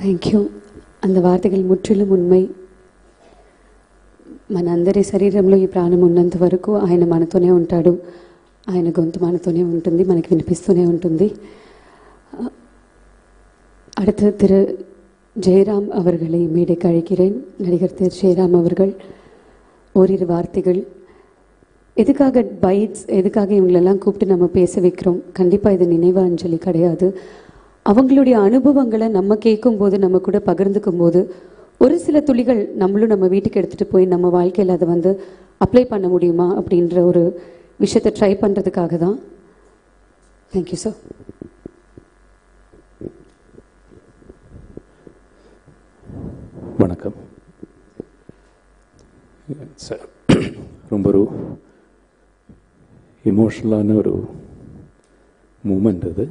thank you அந்த వార్తகள் ముற்றிலும் ఉన్మై మనందరి శరీరంలో ఈ ప్రాణం ఉన్నంత వరకు ఆయన మనతోనే ఉంటాడు ఆయన గొంతు మనతోనే ఉంటుంది మనకి వినిపిస్తూనే ఉంటుంది அடுத்து திரு ஜெயராம் அவர்களை மேடைக்கு அழைக்கிறேன் நடிகர் திரு ஜெயராம் அவர்கள் ஓரிரு வார்த்தைகள் எதுக்காக பைட்ஸ் எதுக்காக இவங்களெல்லாம் கூப்பிட்டு நம்ம பேச வைக்கிறோம் கண்டிப்பாக இது நினைவு அஞ்சலி கிடையாது அவங்களுடைய அனுபவங்களை நம்ம கேட்கும்போது நம்ம கூட பகிர்ந்துக்கும் போது ஒரு சில துளிகள் நம்மளும் நம்ம வீட்டுக்கு எடுத்துகிட்டு போய் நம்ம வாழ்க்கையில் அதை வந்து அப்ளை பண்ண முடியுமா அப்படின்ற ஒரு விஷயத்தை ட்ரை பண்ணுறதுக்காக தான் தேங்க்யூ சார் வணக்கம் சார் ரொம்ப ஒரு இமோஷ்னலான ஒரு மூமெண்ட் அது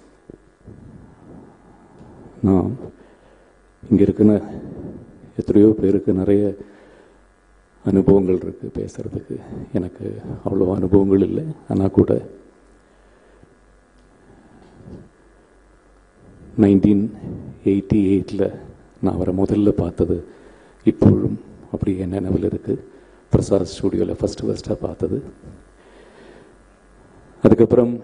நான் இங்கே இருக்கிற எத்தனையோ பேருக்கு நிறைய அனுபவங்கள் இருக்குது பேசுகிறதுக்கு எனக்கு அவ்வளோ அனுபவங்கள் இல்லை ஆனால் கூட நைன்டீன் எயிட்டி எயிட்டில் நான் அவரை முதல்ல பார்த்தது இப்பொழுதும் அப்படி என் நினைவில் இருக்குது பிரசாத் ஸ்டூடியோவில் ஃபஸ்ட்டு ஃபஸ்ட்டாக பார்த்தது அதுக்கப்புறம்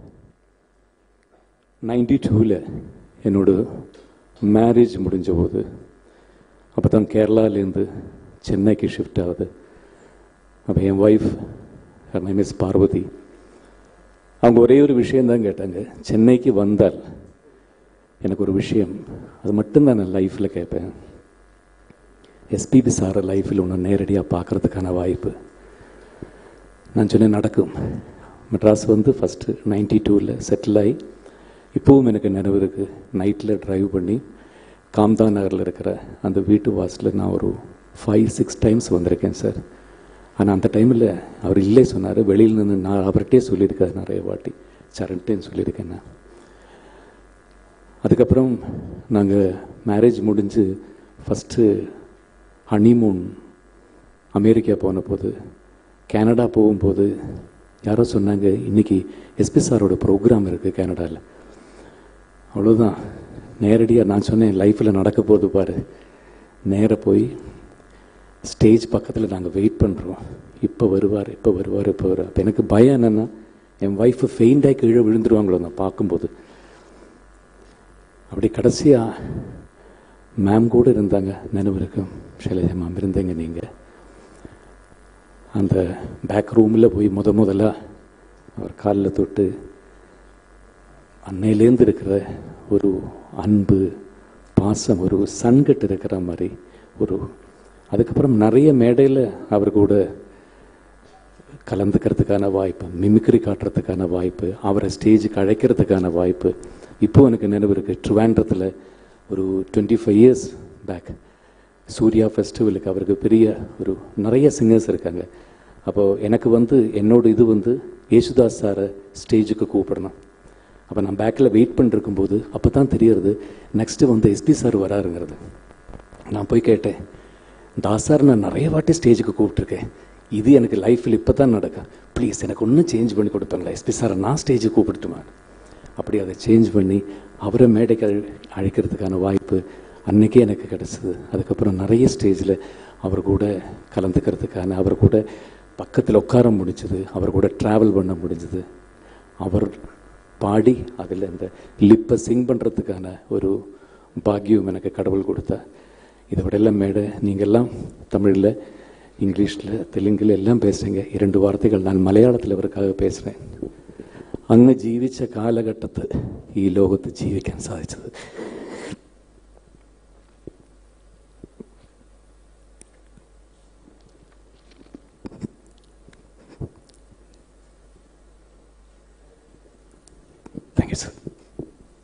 நைன்டி டூவில் என்னோட மேரேஜ் முடிஞ்ச போது அப்போ தான் கேரளாலேருந்து சென்னைக்கு ஷிஃப்ட் ஆகுது அப்போ என் wife her name is Parvathi அவங்க ஒரே ஒரு விஷயந்தான் கேட்டாங்க சென்னைக்கு வந்தால் எனக்கு ஒரு விஷயம் அது மட்டும்தான் நான் லைஃப்பில் கேட்பேன் எஸ்பிபி சாரை லைஃப்பில் ஒன்று நேரடியாக பார்க்குறதுக்கான வாய்ப்பு நான் சொன்னேன் நடக்கும் மெட்ராஸ் வந்து ஃபஸ்ட்டு நைன்டி டூவில் செட்டில் ஆகி இப்போவும் எனக்கு நினைவு இருக்குது நைட்டில் ட்ரைவ் பண்ணி காம்தா நகரில் இருக்கிற அந்த வீட்டு வாசலில் நான் ஒரு ஃபைவ் சிக்ஸ் டைம்ஸ் வந்திருக்கேன் சார் ஆனால் அந்த டைமில் அவர் இல்லை சொன்னார் வெளியில் நின்று நான் அவர்கிட்டே சொல்லியிருக்காரு நிறைய வாட்டி சரண்ட்டேன்னு சொல்லியிருக்கேன் நான் அதுக்கப்புறம் நாங்கள் மேரேஜ் முடிஞ்சு ஃபஸ்ட்டு ஹனிமூன் அமெரிக்கா போன போது கனடா போகும்போது யாரோ சொன்னாங்க இன்றைக்கி எஸ்பி சாரோட ப்ரோக்ராம் இருக்குது கனடாவில் அவ்வளோதான் நேரடியாக நான் சொன்னேன் லைஃப்பில் நடக்க போகுது பாரு நேராக போய் ஸ்டேஜ் பக்கத்தில் நாங்கள் வெயிட் பண்ணுறோம் இப்போ வருவார் இப்போ வருவார் இப்போ வருவார் அப்போ எனக்கு பயம் என்னென்னா என் ஒய்ஃபு ஃபெயிண்டாக கீழே விழுந்துருவாங்களோ நான் பார்க்கும்போது அப்படி கடைசியாக மேம் கூட இருந்தாங்க நினைவு இருக்கும் ஷைலஜா மேம் இருந்தீங்க நீங்கள் அந்த பேக் ரூமில் போய் முத முதல்ல அவர் காலில் தொட்டு அன்னையிலேருந்து இருக்கிற ஒரு அன்பு பாசம் ஒரு சன்கட்டு இருக்கிற மாதிரி ஒரு அதுக்கப்புறம் நிறைய மேடையில் அவர் கூட கலந்துக்கிறதுக்கான வாய்ப்பு மிமிக்ரி காட்டுறதுக்கான வாய்ப்பு அவரை ஸ்டேஜுக்கு அழைக்கிறதுக்கான வாய்ப்பு இப்போ எனக்கு நினைவு இருக்குது ட்ரிவாண்ட்ரத்தில் ஒரு twenty five years back Surya ஃபெஸ்டிவலுக்கு அவருக்கு பெரிய ஒரு நிறைய சிங்கர்ஸ் இருக்காங்க அப்போது எனக்கு வந்து என்னோட இது வந்து யேசுதாஸ் சாரை ஸ்டேஜுக்கு கூப்பிடணும் அப்போ நான் பேக்கில் வெயிட் பண்ணிருக்கும்போது அப்போ தான் தெரியறது நெக்ஸ்ட்டு வந்து எஸ்பி சார் வராருங்கிறது நான் போய் கேட்டேன் தாஸ் சார் நான் நிறைய வாட்டி ஸ்டேஜுக்கு கூப்பிட்ருக்கேன் இது எனக்கு லைஃப்பில் இப்போ தான் நடக்கும் ப்ளீஸ் எனக்கு ஒன்றும் சேஞ்ச் பண்ணி கொடுப்பாங்களா எஸ்பி சாரை நான் ஸ்டேஜுக்கு கூப்பிட்டுமா அப்படி அதை சேஞ்ச் பண்ணி அவரை மேடைக்கு அழை அழைக்கிறதுக்கான வாய்ப்பு அன்றைக்கே எனக்கு கிடச்சிது அதுக்கப்புறம் நிறைய ஸ்டேஜில் அவர் கூட கலந்துக்கிறதுக்கான அவர் கூட பக்கத்தில் உட்கார முடிஞ்சது அவர் கூட ட்ராவல் பண்ண முடிஞ்சது அவர் பாடி அதில் இந்த லிப்பை சிங் பண்ணுறதுக்கான ஒரு பாக்கியம் எனக்கு கடவுள் கொடுத்தா இதை விட எல்லாம் மேடை நீங்கள்லாம் தமிழில் இங்கிலீஷில் தெலுங்கில் எல்லாம் பேசுகிறீங்க இரண்டு வார்த்தைகள் நான் மലയാളത്തിൽ ഇവർക്കാக പേசுகிறேൻ അങ്ങ് ജീവിച്ച കാലഘട്ടത്ത് ഈ ലോകത്ത് ജീവിക്കാൻ സാധിച്ചത് താങ്ക് യു സർ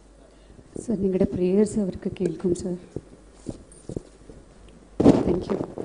சார் നിങ്ങളുടെ പ്രേയേഴ്സ് അവർക്ക് കേൾക്കും സാർ താങ്ക് യു